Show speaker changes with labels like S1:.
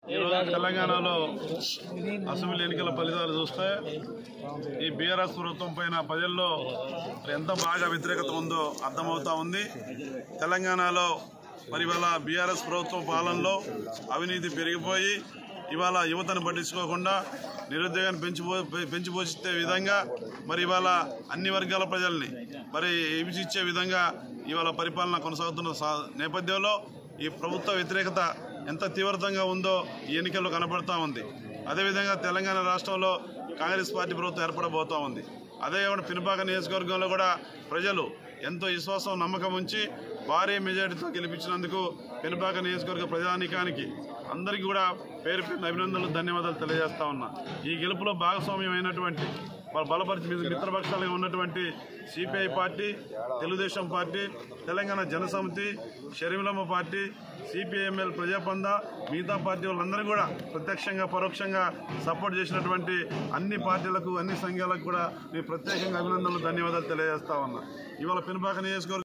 S1: ఈరోజు తెలంగాణలో అసెంబ్లీ ఎన్నికల ఫలితాలు చూస్తే ఈ బీఆర్ఎస్ ప్రభుత్వం పైన ప్రజల్లో ఎంత బాగా వ్యతిరేకత ఉందో అర్థమవుతా ఉంది తెలంగాణలో మరి ఇవాళ బీఆర్ఎస్ ప్రభుత్వం పాలనలో అవినీతి పెరిగిపోయి ఇవాళ యువతను పట్టించుకోకుండా నిరుద్యోగాన్ని పెంచిపో పెంచిపోషించే విధంగా మరి ఇవాళ అన్ని వర్గాల ప్రజల్ని మరి హింసించే విధంగా ఇవాళ పరిపాలన కొనసాగుతున్న సా- నేపథ్యంలో ఈ ప్రభుత్వ వ్యతిరేకత ఎంత తీవ్రతంగా ఉందో ఈ ఎన్నికల్లో కనపడతా ఉంది అదేవిధంగా తెలంగాణ రాష్ట్రంలో కాంగ్రెస్ పార్టీ ప్రభుత్వం ఏర్పడబోతా ఉంది అదే కాకుండా పినపాక నియోజకవర్గంలో కూడా ప్రజలు ఎంతో విశ్వాసం నమ్మకం ఉంచి భారీ మెజారిటీతో గెలిపించినందుకు పినపాక నియోజకవర్గ ప్రజానీకానికి అందరికీ కూడా పేరు పేరు అభినందనలు ధన్యవాదాలు తెలియజేస్తా ఉన్నా ఈ గెలుపులో భాగస్వామ్యం అయినటువంటి వాళ్ళ బలపరిచి మిత్ర- మిత్రపక్షాలుగా ఉన్నటువంటి CPI party Telugu Desam party Telangana Jana Samithi షరీములమ్మ పార్టీ సిపిఐఎంఎల్ ప్రజాపంద మిగతా పార్టీ వాళ్ళందరూ కూడా ప్రత్యక్షంగా పరోక్షంగా సపోర్ట్ చేసినటువంటి అన్ని పార్టీలకు అన్ని సంఘాలకు కూడా నేను ప్రత్యేకంగా అభినందనలు ధన్యవాదాలు తెలియజేస్తా ఉన్నా ఇవాళ పినపాక నియోజకవర్గం